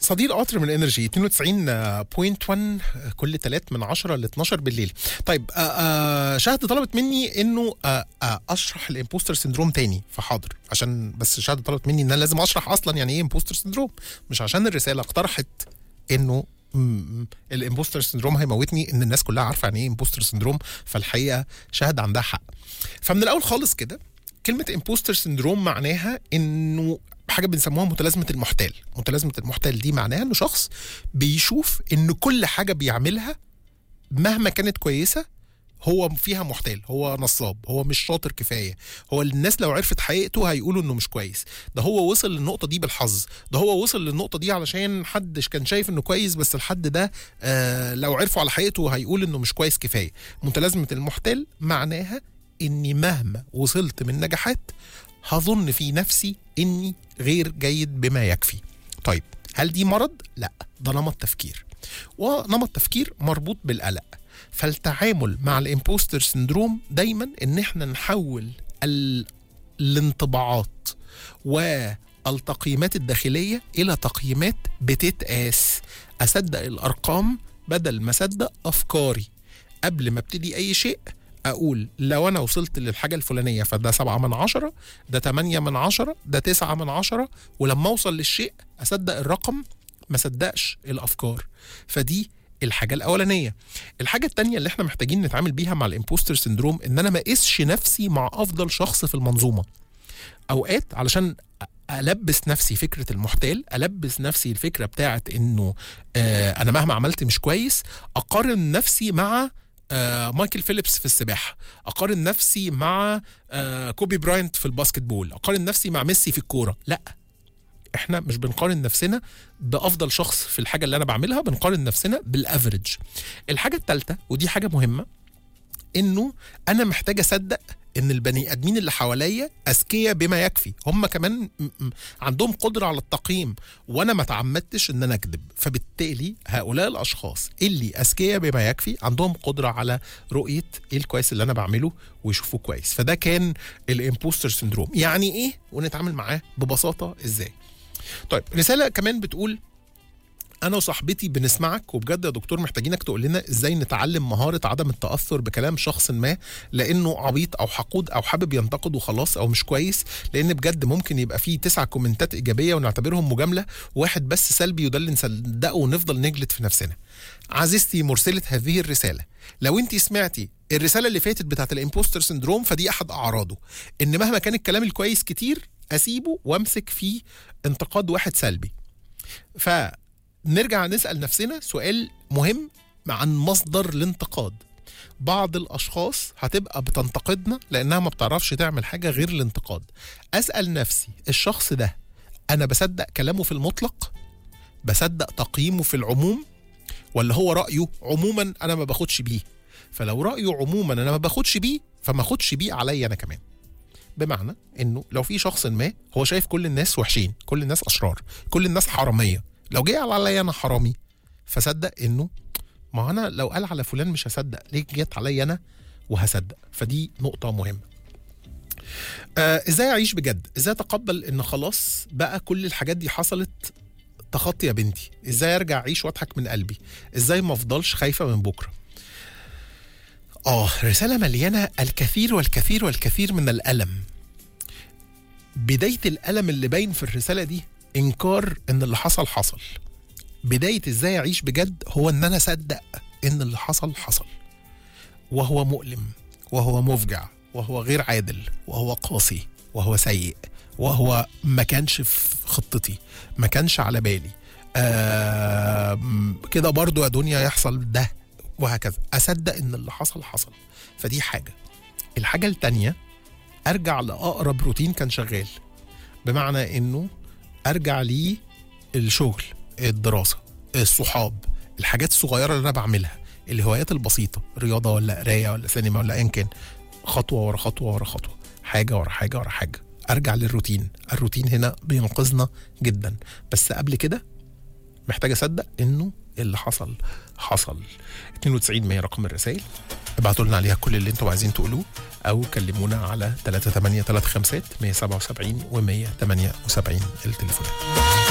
صديق قطر من انرجي 92.1 كل تلات من 10 ل 12 بالليل طيب آه آه شهد طلبت مني انه آه آه اشرح الامبوستر سندروم تاني فحاضر عشان بس شهد طلبت مني ان انا لازم اشرح اصلا يعني ايه امبوستر سندروم مش عشان الرساله اقترحت انه الامبوستر سندروم هيموتني ان الناس كلها عارفه يعني ايه امبوستر سندروم فالحقيقه شهد عندها حق فمن الاول خالص كده كلمه امبوستر سندروم معناها انه حاجه بنسموها متلازمه المحتال متلازمه المحتال دي معناها انه شخص بيشوف ان كل حاجه بيعملها مهما كانت كويسه هو فيها محتال هو نصاب هو مش شاطر كفايه هو الناس لو عرفت حقيقته هيقولوا انه مش كويس ده هو وصل للنقطه دي بالحظ ده هو وصل للنقطه دي علشان حد كان شايف انه كويس بس الحد ده آه لو عرفوا على حقيقته هيقول انه مش كويس كفايه متلازمه المحتال معناها اني مهما وصلت من نجاحات هظن في نفسي اني غير جيد بما يكفي طيب هل دي مرض لا ده نمط تفكير ونمط تفكير مربوط بالقلق فالتعامل مع الامبوستر سندروم دايما ان احنا نحول ال... الانطباعات والتقييمات الداخليه الى تقييمات بتتقاس اصدق الارقام بدل ما اصدق افكاري قبل ما ابتدي اي شيء اقول لو انا وصلت للحاجه الفلانيه فده سبعة من عشرة ده تمانية من عشرة ده تسعة من عشرة ولما اوصل للشيء اصدق الرقم ما صدقش الافكار فدي الحاجه الاولانيه الحاجه التانية اللي احنا محتاجين نتعامل بيها مع الامبوستر سندروم ان انا ما اقيسش نفسي مع افضل شخص في المنظومه اوقات علشان البس نفسي فكره المحتال البس نفسي الفكره بتاعت انه آه انا مهما عملت مش كويس اقارن نفسي مع آه مايكل فيليبس في السباحه اقارن نفسي مع آه كوبي براينت في الباسكت بول اقارن نفسي مع ميسي في الكوره لا احنا مش بنقارن نفسنا بافضل شخص في الحاجه اللي انا بعملها بنقارن نفسنا بالافريج الحاجه الثالثه ودي حاجه مهمه انه انا محتاج اصدق ان البني ادمين اللي حواليا اذكياء بما يكفي هم كمان عندهم قدره على التقييم وانا ما تعمدتش ان انا اكذب فبالتالي هؤلاء الاشخاص اللي اذكياء بما يكفي عندهم قدره على رؤيه ايه الكويس اللي انا بعمله ويشوفوه كويس فده كان الامبوستر سندروم يعني ايه ونتعامل معاه ببساطه ازاي طيب رساله كمان بتقول انا وصاحبتي بنسمعك وبجد يا دكتور محتاجينك تقول لنا ازاي نتعلم مهاره عدم التاثر بكلام شخص ما لانه عبيط او حقود او حابب ينتقد وخلاص او مش كويس لان بجد ممكن يبقى فيه تسع كومنتات ايجابيه ونعتبرهم مجامله واحد بس سلبي وده اللي نصدقه ونفضل نجلد في نفسنا عزيزتي مرسله هذه الرساله لو انت سمعتي الرساله اللي فاتت بتاعت الامبوستر سندروم فدي احد اعراضه ان مهما كان الكلام الكويس كتير اسيبه وامسك فيه انتقاد واحد سلبي ف نرجع نسأل نفسنا سؤال مهم عن مصدر الانتقاد بعض الأشخاص هتبقى بتنتقدنا لأنها ما بتعرفش تعمل حاجة غير الانتقاد أسأل نفسي الشخص ده أنا بصدق كلامه في المطلق بصدق تقييمه في العموم ولا هو رأيه عموما أنا ما باخدش بيه فلو رأيه عموما أنا ما باخدش بيه فما اخدش بيه عليا أنا كمان بمعنى انه لو في شخص ما هو شايف كل الناس وحشين كل الناس اشرار كل الناس حراميه لو جه قال عليا انا حرامي فصدق انه ما انا لو قال على فلان مش هصدق ليه جت عليا انا وهصدق فدي نقطة مهمة آه ازاي اعيش بجد ازاي اتقبل ان خلاص بقى كل الحاجات دي حصلت تخطي يا بنتي ازاي ارجع اعيش واضحك من قلبي ازاي ما افضلش خايفة من بكرة اه رسالة مليانة الكثير والكثير والكثير من الألم بداية الألم اللي باين في الرسالة دي انكار ان اللي حصل حصل بدايه ازاي اعيش بجد هو ان انا اصدق ان اللي حصل حصل وهو مؤلم وهو مفجع وهو غير عادل وهو قاسي وهو سيء وهو ما كانش في خطتي ما كانش على بالي آه كده برضو يا دنيا يحصل ده وهكذا اصدق ان اللي حصل حصل فدي حاجه الحاجه التانية ارجع لاقرب روتين كان شغال بمعنى انه ارجع ليه الشغل الدراسه الصحاب الحاجات الصغيره اللي انا بعملها الهوايات البسيطه رياضه ولا قرايه ولا سينما ولا ايا كان خطوه ورا خطوه ورا خطوه حاجه ورا حاجه ورا حاجه ارجع للروتين الروتين هنا بينقذنا جدا بس قبل كده محتاج اصدق انه اللي حصل حصل 92 100 رقم الرسائل ابعتوا لنا عليها كل اللي انتوا عايزين تقولوه او كلمونا على 38 35 177 و 178 التليفونات